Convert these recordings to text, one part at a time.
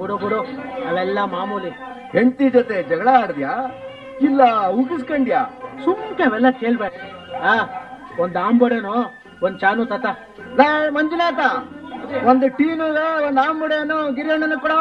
ಬಿಡು ಬಿಡು ಅವೆಲ್ಲ ಮಾಮೂಲಿ ಹೆಂಡತಿ ಜೊತೆ ಜಗಳ ಆಡ್ದ್ಯಾ ಇಲ್ಲ ಉಗಿಸ್ಕೊಂಡ್ಯಾ ಸುಮ್ಕೆ ಅವೆಲ್ಲ ಕೇಳ್ಬೇಡ ಆ ಒಂದ್ ಆಂಬೊಡೆನೋ ಒಂದ್ ಚಾನು ತತ ಲೇ ಮಂಜುನಾಥ ಒಂದು ಟೀನು ಒಂದು ಆಂಬುಡೆನು ಗಿರಿಯಣ್ಣನ ಕೊಡ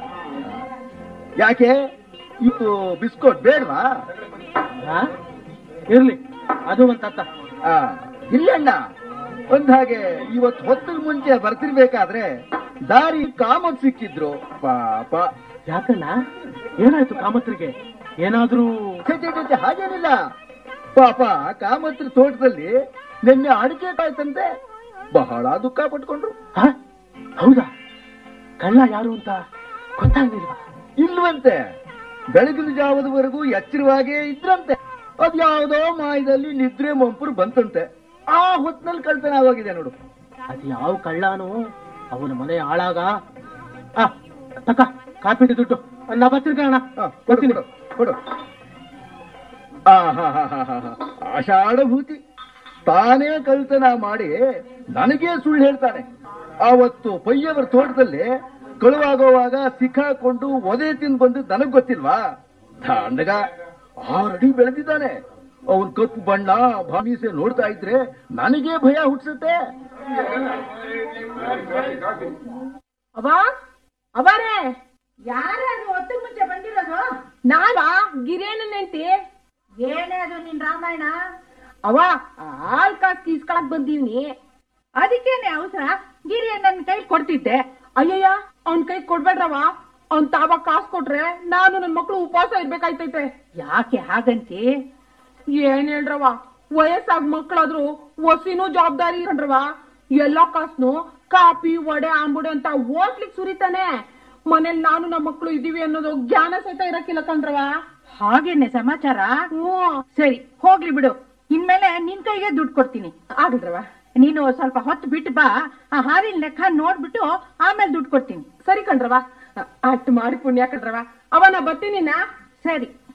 ಯಾಕೆ ಇದು ಬಿಸ್ಕೋಟ್ ಬೇಡವಾ ಆ? ಇರ್ಲಿ ಅದು ಒಂದ್ ತತ್ತ ಆ, ಗಿರಿಯಣ್ಣ ಒಂದ್ ಹಾಗೆ ಇವತ್ತು ಹೊತ್ತಿಗೆ ಮುಂಚೆ ಬರ್ತಿರ್ಬೇಕಾದ್ರೆ ದಾರಿ ಕಾಮತ್ ಸಿಕ್ಕಿದ್ರು ಪಾಪ ಯಾಕಣ್ಣ ಏನಾಯ್ತು ಕಾಮತ್ರಿಗೆ ಏನಾದ್ರೂ ಛೆ, ಛೆ, ಛೆ, ಛೆ, ಹಾಗೇನಿಲ್ಲ ಪಾಪ ಕಾಮತ್ರ ತೋಟದಲ್ಲಿ ನಿನ್ನೆ ಅಡಿಕೆ ಕಾಯ್ತಂತೆ ಬಹಳ ದುಃಖ ಪಟ್ಕೊಂಡ್ರು ಆ? ಹೌದಾ ಕಳ್ಳ ಯಾರು ಅಂತ ಗೊತ್ತಾಗ್ಲಿಲ್ವಾ ಇಲ್ವಂತೆ ಬೆಳಗಿನ ಜಾವದವರೆಗೂ ಎಚ್ಚರವಾಗೇ ಇದ್ರಂತೆ ಅದ್ಯಾವುದೋ ಮಾಯದಲ್ಲಿ ನಿದ್ರೆ ಮಂಪರು ಬಂತಂತೆ ಆ ಹೊತ್ನಲ್ಲಿ ಕಳ್ತನ ಆಗೋಗಿದೆ ನೋಡು ಅದು ಯಾವ ಕಳ್ಳನು ಅವನ ಮನೆ ಹಾಳಾಗ ಆ ತಕ ಕಾಪಿಟಿ ದುಡ್ಡು ನಾ ಬರ್ತಿರ್ಕಣ ಆ, ಕೊಡು, ಬರ್ತೀನಿ ಕೊಡು, ಕೊಡು ಆಹಾಹಾಹಾಹಾ. ಆಷಾಢಭೂತಿ ತಾನೇ ಕಳ್ತನ ಮಾಡಿ ನನಗೇ ಸುಳ್ಳು ಹೇಳ್ತಾನೆ ಆವತ್ತು ಪಯ್ಯವರ ತೋಟದಲ್ಲಿ ಕಳುವಾಗೋವಾಗ ಸಿಕ್ಕಾಕೊಂಡು ಒದೆ ತಿಂದು ಬಂದು ನನಗ್ ಗೊತ್ತಿಲ್ವಾ ದಾಂಡಗ ಆರಡಿ ಬೆಳೆದಿದ್ದಾನೆ ಅವನ್ ಕಪ್ಪು ಬಣ್ಣ ಭಾಮೀಸೆ ನೋಡ್ತಾ ಇದ್ರೆ ನನಗೇ ಭಯ ಹುಟ್ಟಿಸುತ್ತೆ ಅವ ಅವರೇ ಯಾರದು ಹೊತ್ತಿಗೆ ಮುಂಚೆ ಬಂದಿರೋದು ನಾನ ಗಿರೇನ ನೆಂಟಿ ಏನೇ ಅದು ನಿನ್ ರಾಮಾಯಣ ಅವ ಹಾಲ್ ಕಾಸ್ ತೀಸ್ಕೊಳಕ್ ಬಂದೀವ್ನಿ ಅದಕ್ಕೇನೆ ಅವಸರ ಗಿರಿ ನನ್ನ ಕೈ ಕೊಡ್ತಿದ್ದೆ ಅಯ್ಯಯ್ಯ ಅವನ್ ಕೈ ಕೊಡ್ಬೇಡ್ರವ ಅವ್ನ್ ತಾವ ಕಾಸ್ ಕೊಟ್ರೆ ನಾನು ನನ್ ಮಕ್ಳು ಉಪವಾಸ ಇರ್ಬೇಕಾಯ್ತೈತೆ ಯಾಕೆ ಹಾಗಂತಿ ಏನ್ ಹೇಳ್ರವ ವಯಸ್ಸಾಗ್ ಮಕ್ಳಾದ್ರು ಒಸಿನೂ ಜವಾಬ್ದಾರಿ ಕಂಡ್ರವ ಎಲ್ಲಾ ಕಾಸ್ನು ಕಾಪಿ ವಡೆ ಆಂಬುಡೆ ಅಂತ ಹೋಟ್ಲಿಗ್ ಸುರಿತಾನೆ ಮನೇಲಿ ನಾನು ನಮ್ಮ ಮಕ್ಳು ಇದೀವಿ ಅನ್ನೋದು ಜ್ಞಾನ ಸಹಿತ ಇರಕ್ಕಿಲ್ಲ ಕಣ್ರವ ಹಾಗೇನೆ ಸಮಾಚಾರ ಹ್ಮ್ ಸರಿ ಹೋಗ್ಲಿ ಬಿಡು ಇನ್ಮೇಲೆ ನಿನ್ ಕೈಗೆ ದುಡ್ಡು ಕೊಡ್ತೀನಿ ಆಗಲ್ರವ ನೀನು ಸ್ವಲ್ಪ ಹೊತ್ತು ಬಿಟ್ಟು ಬಾ ಆ ಹಾರಿನ ಲೆಕ್ಕ ನೋಡ್ಬಿಟ್ಟು ಆಮೇಲೆ ದುಡ್ಡು ಕೊಡ್ತೀನಿ ಸರಿ ಕಣ್ರವ ಅಟ್ ಮಾಡಿ ಪುಣ್ಯ ಕಣ್ರವ ಅವನ ಬತ್ತೀನಿನ ಸರಿ